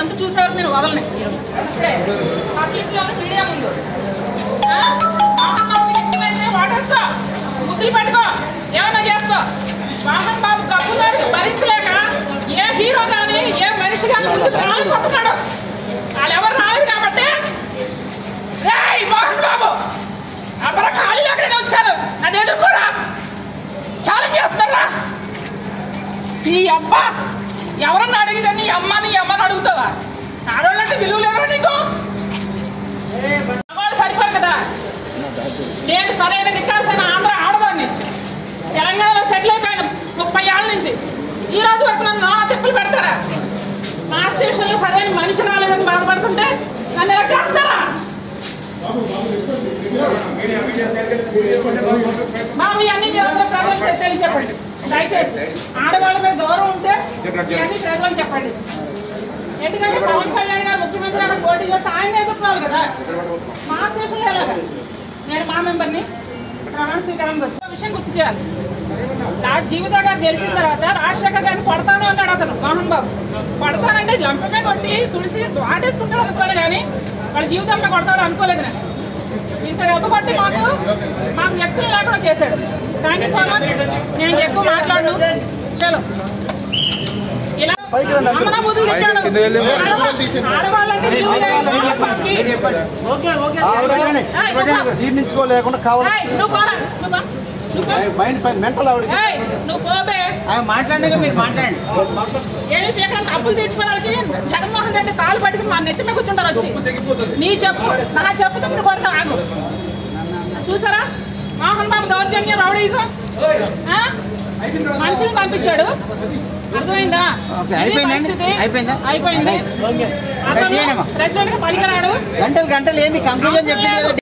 అంత చూసేవారు నేను వదలని ఇప్పుడే పబ్లిక్ లో మీడియా ముందు ఆ? మోహన్ బాబు నీకు ఇష్టమైతే వాటేసుకో ముద్దులు పెట్టుకో ఏమన్నా చేసుకో మోహన్ బాబు కప్పున్నారు భరించలేక ఏ హీరో కానీ ఏ మనిషి కానీ ముందుకు రాలిపోతున్నాడు వాళ్ళు ఎవరు రాలేదు కాబట్టి రేయ్ మోహన్ బాబు అబ్బర ఖాళీ లేకనే వచ్చారు నన్ను ఎదుర్కోరా ఛాలెంజ్ చేస్తున్నారా ఈ అబ్బ ఎవరన్నా అడిగితే నీ అమ్మ నీ అమ్మని అడుగుతావా ఆడవాళ్ళంటే విలువ లేదురా నీకు వాళ్ళు సరిపోరు కదా నేను సరైన నిక్కాల్సిన ఆంధ్ర ఆడదాన్ని తెలంగాణలో సెటిల్ అయిపోయాను ముప్పై ఏళ్ళ నుంచి ఈ రోజు వరకు నన్ను నా చెప్పులు పెడతారా మా విషయంలో సరైన మనిషి రాలేదని బాధపడుతుంటే నన్ను ఇలా చేస్తారా మా మీ అన్ని మీరు ప్రజలకు తె- తెలియచెప్పండి దయచేసి ఆడవాళ్ళ మీద గౌరవం ఉంటే మీ అన్ని ప్రజలకు చెప్పండి ఎందుకంటే పవన్ కళ్యాణ్ గారు ముఖ్యమంత్రి గారు పోటీ చేస్తే ఆయన ఎదుర్కోవాలి కదా మా స్టేషన్లో ఎలాగా నేను మా మెంబర్ని ప్రమాణ స్వీకారం వచ్చే విషయం గుర్తు చేయాలి నా జీవిత గారు గెలిచిన తర్వాత రాజశేఖర్ గారిని కొడతాను అన్నాడు అతను మోహన్ బాబు కొడతానంటే జంపమే కొట్టి తుడిసి వాటేసుకుంటాడు అనుకోవాలి కానీ వాళ్ళ జీవితంలో కొడతాడు అనుకోలేదు నేను ఇంత దెబ్బ కొట్టి మాకు మాకు వ్యక్తులు లేకుండా చేశాడు థ్యాంక్ యూ సో మచ్ నేను ఎక్కువ మాట్లాడు చలో ఇలా అమ్మనా బుద్ధులు తిట్టాడు. ఆడవా- ఆడవాళ్ళంటే విలువ లేదు. ఆడవాళ్ళకి. ఆవిడ ఏయ్, నువ్వు పో. జీర్ణించుకోలేకుండా కావాలి ఏయ్, నువ్వు పోరా. నువ్వు పో. నువ్వు పో. మైండ్ మెంటల్ ఆవిడ ఏయ్, నువ్వు పోబే ఆమె మాట్లాడినాక మీరు మాట్లాడండి ఏమి పీకడానికి అప్పులు తెచ్చుకోవడానికి జగన్మోహన్ రెడ్డి కాలు పట్టుకుని మా నెత్తి మీద కూర్చుంటారు వచ్చి నీ చెప్పు నా చెప్పుతో మీరు కొడతా ఆగు చూసారా మోహన్ బాబు దౌర్జన్యం రౌడీజం ఆ? మనుషులు పంపించాడు అర్థమైందా ఓకే, ఇది అయిపోయిందండి? పరిస్థితి. అయిపోయిందా? అయిపోయింది రైట్. అతను చేయండమ్మా. ప్రెసిడెంట్ గా పనికిరాడు గంటలు గంటలు ఏంది కంక్లూజన్ చెప్పింది కదా